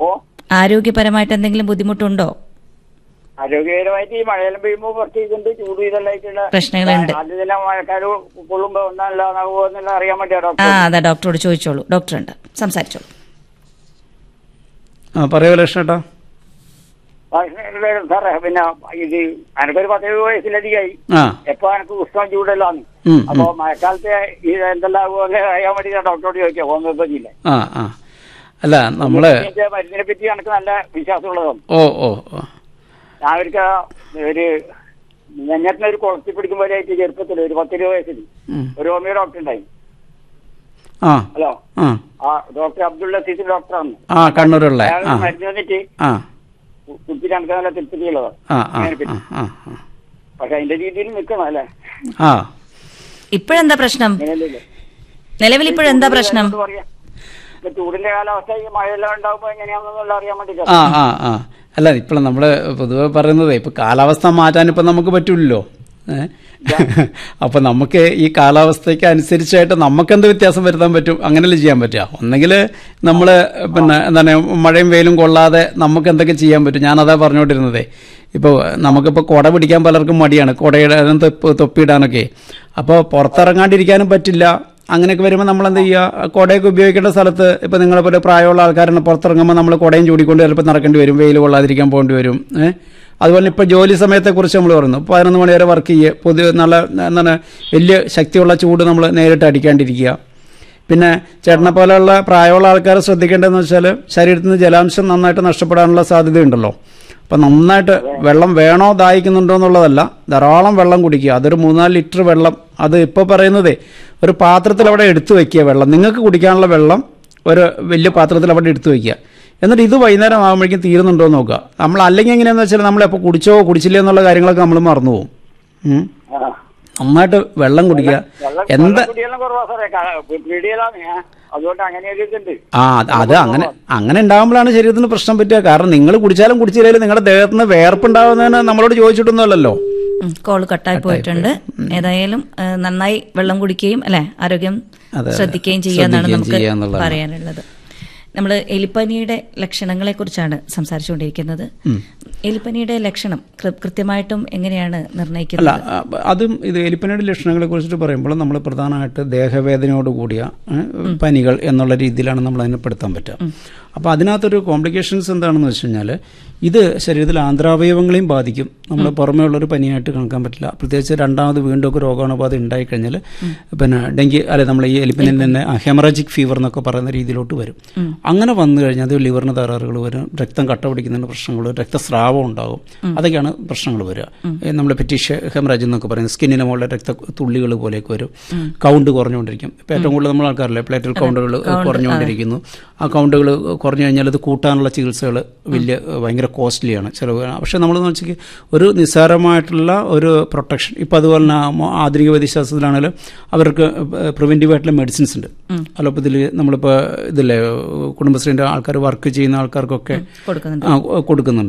ഓ ആരോഗ്യപരമായിട്ട് എന്തെങ്കിലും ബുദ്ധിമുട്ടുണ്ടോ ആരോഗ്യകരമായിട്ട് ഈ മഴയെല്ലാം പെയ്യുമ്പോൾ കുറച്ച് ഇതുണ്ട് ചൂട് ഇതെല്ലായിട്ടുള്ള പ്രശ്നങ്ങളുണ്ട്. ആദ്യം തന്നെ മഴക്കാര് കൊള്ളുമ്പോ ഒന്നല്ല പോകുന്നില്ല അറിയാൻ വേണ്ടിയാ ആ ഡോക്ടർ അതാ ഡോക്ടറോട് ചോദിച്ചോളൂ ഡോക്ടറുണ്ട് സംസാരിച്ചോളൂ ആ പറയൂ ലക്ഷ്മേട്ടാ സാറേ പിന്നെ ഇത് എനിക്കൊരു പതിനേഴ് വയസ്സിലധികമായി ആ എപ്പോ എനിക്ക് ഉഷ്ണം ചൂടെല്ലാന്ന് ഉം, ഉം. അപ്പൊ മഴക്കാലത്ത് ഇത് എന്തെല്ലാം ആകുമോ അറിയാൻ വേണ്ടി ഞാൻ ഡോക്ടറോട് ചോദിക്കാം ഹോമിയോപ്പതിയിലെ ആ ആ അല്ല നമ്മള് ഇതിന്റെ മരുന്നിനെ പറ്റി എനിക്ക് നല്ല വിശ്വാസമുള്ളതാണ് ഓ ഓ ഓ ഞാൻ ഒരിക്കൽ ഒരു നെഞ്ഞത്തിന് ഒരു കുളത്തി പിടിക്കുമ്പോഴായിട്ട് ചെറുപ്പത്തിൽ ഒരു പത്തിരുപത് വയസ്സിൽ ഉം. ഒരു ഹോമിയോ ഡോക്ടർ ഉണ്ടായി ആ ഹലോ ആ ആ ഡോക്ടർ അബ്ദുൾ ലത്തീഫ് ഡോക്ടറാണ് ആ കണ്ണൂരുള്ള അയാൾ ആ മരുന്ന് തന്നിട്ട് ആ കുടിച്ചിട്ട് എനിക്ക് നല്ല തൃപ്തിയുള്ളതാണ് ആ ആ അതിനെ പറ്റി. ആ ആ പക്ഷെ അതിന്റെ രീതിയിൽ നിൽക്കണം അല്ലേ ആ ഇപ്പോഴെന്താ പ്രശ്നം അങ്ങനെയല്ലേ നിലവിൽ ഇപ്പോഴെന്താ പ്രശ്നം എന്ത് പറയാ ഇപ്പൊ ചൂടിന്റെ കാലാവസ്ഥ ഈ മഴയെല്ലാം ഉണ്ടാവുമ്പോ എങ്ങനെയാണെന്നുള്ള അറിയാൻ വേണ്ടി ആ ആ ആ അല്ല ഇപ്പോൾ നമ്മൾ പൊതുവെ പറയുന്നത് ഇപ്പൊ കാലാവസ്ഥ മാറ്റാൻ ഇപ്പം നമുക്ക് പറ്റില്ലല്ലോ ഏഹ് അപ്പൊ നമുക്ക് ഈ കാലാവസ്ഥയ്ക്ക് അനുസരിച്ചായിട്ട് നമുക്കെന്ത് വ്യത്യാസം വരുത്താൻ പറ്റും അങ്ങനെയല്ലേ ചെയ്യാൻ പറ്റുക ഒന്നെങ്കിൽ നമ്മൾ പിന്നെ എന്താണ് മഴയും വെയിലും കൊള്ളാതെ നമുക്ക് എന്തൊക്കെ ചെയ്യാൻ പറ്റും ഞാനതാ പറഞ്ഞുകൊണ്ടിരുന്നതേ ഇപ്പോൾ നമുക്കിപ്പോൾ കുട പിടിക്കാൻ പലർക്കും മടിയാണ് കുടയുടെ തൊപ്പ് തൊപ്പിയിടാനൊക്കെ അപ്പോൾ പുറത്തിറങ്ങാണ്ടിരിക്കാനും പറ്റില്ല അങ്ങനെയൊക്കെ വരുമ്പോൾ നമ്മൾ എന്ത് ചെയ്യുക കുടയൊക്കെ ഉപയോഗിക്കേണ്ട സ്ഥലത്ത് ഇപ്പം നിങ്ങളെ പോലെ പ്രായമുള്ള ആൾക്കാരാണ് പുറത്തിറങ്ങുമ്പോൾ നമ്മൾ കുടയും ചൂടിക്കൊണ്ട് ചിലപ്പോൾ നടക്കേണ്ടി വരും വെയിൽ കൊള്ളാതിരിക്കാൻ പോകേണ്ടി വരും ഏഹ് അതുപോലെ ഇപ്പോൾ ജോലി സമയത്തെക്കുറിച്ച് നമ്മൾ പറയുന്നു പതിനൊന്ന് മണി വരെ വർക്ക് ചെയ്യുക പൊതു നല്ല എന്താണ് വലിയ ശക്തിയുള്ള ചൂട് നമ്മൾ നേരിട്ട് അടിക്കാണ്ടിരിക്കുക പിന്നെ ചേട്ടനെ പോലെയുള്ള പ്രായമുള്ള ആൾക്കാർ ശ്രദ്ധിക്കേണ്ടതെന്ന് വെച്ചാൽ ശരീരത്തിൽ നിന്ന് ജലാംശം നന്നായിട്ട് നഷ്ടപ്പെടാനുള്ള സാധ്യതയുണ്ടല്ലോ അപ്പം നന്നായിട്ട് വെള്ളം വേണോ ദാഹിക്കുന്നുണ്ടോ എന്നുള്ളതല്ല ധാരാളം വെള്ളം കുടിക്കുക അതൊരു മൂന്നാല് ലിറ്റർ വെള്ളം അത് ഇപ്പോൾ പറയുന്നതേ ഒരു പാത്രത്തിൽ അവിടെ എടുത്തു വെക്കുക വെള്ളം നിങ്ങൾക്ക് കുടിക്കാനുള്ള വെള്ളം ഒരു വലിയ പാത്രത്തിൽ അവിടെ എടുത്തു വെക്കുക എന്നിട്ട് ഇത് വൈകുന്നേരം ആകുമ്പോഴേക്കും തീരുന്നുണ്ടോ എന്ന് നോക്കുക നമ്മൾ അല്ലെങ്കിൽ എങ്ങനെയാണെന്ന് വെച്ചാൽ നമ്മൾ എപ്പോൾ കുടിച്ചോ കുടിച്ചില്ലേ എന്നുള്ള കാര്യങ്ങളൊക്കെ നമ്മൾ മറന്നു പോകും ഉം. ആ. നന്നായിട്ട് വെള്ളം കുടിക്കുക വെള്ളം എന്ത് വെള്ളം കുടിയെല്ലാം കുറവാ സാറേ പീടിയലാണ് അതുകൊണ്ട് അങ്ങനെ ഇതുണ്ട് ആ അത് അത് അങ്ങനെ അങ്ങനെ ഉണ്ടാകുമ്പോഴാണ് ശരീരത്തിന് പ്രശ്നം പറ്റുക കാരണം നിങ്ങൾ കുടിച്ചാലും കുടിച്ചില്ലെങ്കിലും നിങ്ങളുടെ ദേഹത്ത് നിന്ന് വേർപ്പുണ്ടാവുന്നതിന് നമ്മളോട് ചോദിച്ചിട്ടൊന്നുമല്ലല്ലോ ഉം, കോള് കട്ടായി പോയിട്ടുണ്ട് ഏതായാലും ആ, നന്നായി വെള്ളം കുടിക്കുകയും അല്ലെ ആരോഗ്യം അതെ, ശ്രദ്ധിക്കുകയും ചെയ്യാന്നാണ് ശ്രദ്ധിക്കുകയും നമുക്ക് ചെയ്യാന്നുള്ളതാണ്. പറയാനുള്ളത് നമ്മൾ എലിപ്പനിയുടെ ലക്ഷണങ്ങളെ കുറിച്ചാണ് സംസാരിച്ചുകൊണ്ടിരിക്കുന്നത് എലിപ്പനിയുടെ ലക്ഷണം കൃ- കൃത്യമായിട്ടും എങ്ങനെയാണ് അല്ല നിർണ്ണയിക്കുന്നത് ആ, അതും ഇത് എലിപ്പനിയുടെ ലക്ഷണങ്ങളെ കുറിച്ചിട്ട് പറയുമ്പോൾ നമ്മൾ പ്രധാനമായിട്ട് ദേഹവേദനയോട് കൂടിയ ഏ, പനികൾ എന്നുള്ള രീതിയിലാണ് നമ്മൾ അതിനെ പെടുത്താൻ പറ്റുക അപ്പോൾ അതിനകത്തൊരു കോംപ്ലിക്കേഷൻസ് എന്താണെന്ന് വെച്ച് കഴിഞ്ഞാൽ ഇത് ശരീരത്തിൽ ആന്ധ്രാവയവങ്ങളെയും ബാധിക്കും നമ്മൾ പുറമേ ഉള്ളൊരു പനിയായിട്ട് കണക്കാൻ പറ്റില്ല പ്രത്യേകിച്ച് രണ്ടാമത് വീണ്ടും ഒക്കെ രോഗാണുബാധ ഉണ്ടായിക്കഴിഞ്ഞാൽ പിന്നെ ഡെങ്കി അല്ലെ നമ്മൾ ഈ എലിപ്പനിൽ തന്നെ ഹെമറാജിക് ഫീവർ എന്നൊക്കെ പറയുന്ന രീതിയിലോട്ട് വരും അങ്ങനെ വന്നു കഴിഞ്ഞാൽ അത് ലിവറിന് തകരാറുകൾ വരും രക്തം കട്ട പിടിക്കുന്നതിന് പ്രശ്നങ്ങൾ രക്തസ്രാവം ഉണ്ടാകും അതൊക്കെയാണ് പ്രശ്നങ്ങൾ വരിക നമ്മൾ പെറ്റീഷ് ഹെമറാജ് എന്നൊക്കെ പറയുന്നത് സ്കിന്നിന് മുകളിലെ രക്ത തുള്ളികൾ പോലെയൊക്കെ വരും കൗണ്ട് കുറഞ്ഞുകൊണ്ടിരിക്കും ഇപ്പം ഏറ്റവും കൂടുതൽ നമ്മൾ ആൾക്കാരില്ലേ പ്ലേറ്റൽ കൗണ്ടുകൾ കുറഞ്ഞുകൊണ്ടിരിക്കുന്നു ആ കൗണ്ടുകൾ കുറഞ്ഞു കഴിഞ്ഞാൽ അത് കൂട്ടാനുള്ള ചികിത്സകൾ വലിയ ഭയങ്കര കോസ്റ്റ്ലിയാണ് ചിലവ് പക്ഷേ നമ്മളെന്ന് വെച്ചാൽ ഒരു നിസ്സാരമായിട്ടുള്ള ഒരു പ്രൊട്ടക്ഷൻ ഇപ്പം അതുപോലെ തന്നെ മോ- ആധുനിക വൈദ്യശാസ്ത്രത്തിലാണെങ്കിലും അവർക്ക് പ്രിവെൻറ്റീവ് ആയിട്ടുള്ള മെഡിസിൻസ് ഉണ്ട് അലോപ്പതിൽ നമ്മളിപ്പോൾ ഇതില്ലേ കുടുംബശ്രീൻ്റെ ആൾക്കാർ വർക്ക് ചെയ്യുന്ന ആൾക്കാർക്കൊക്കെ കൊടുക്കുന്നുണ്ട് ആ, കൊടുക്കുന്നുണ്ട്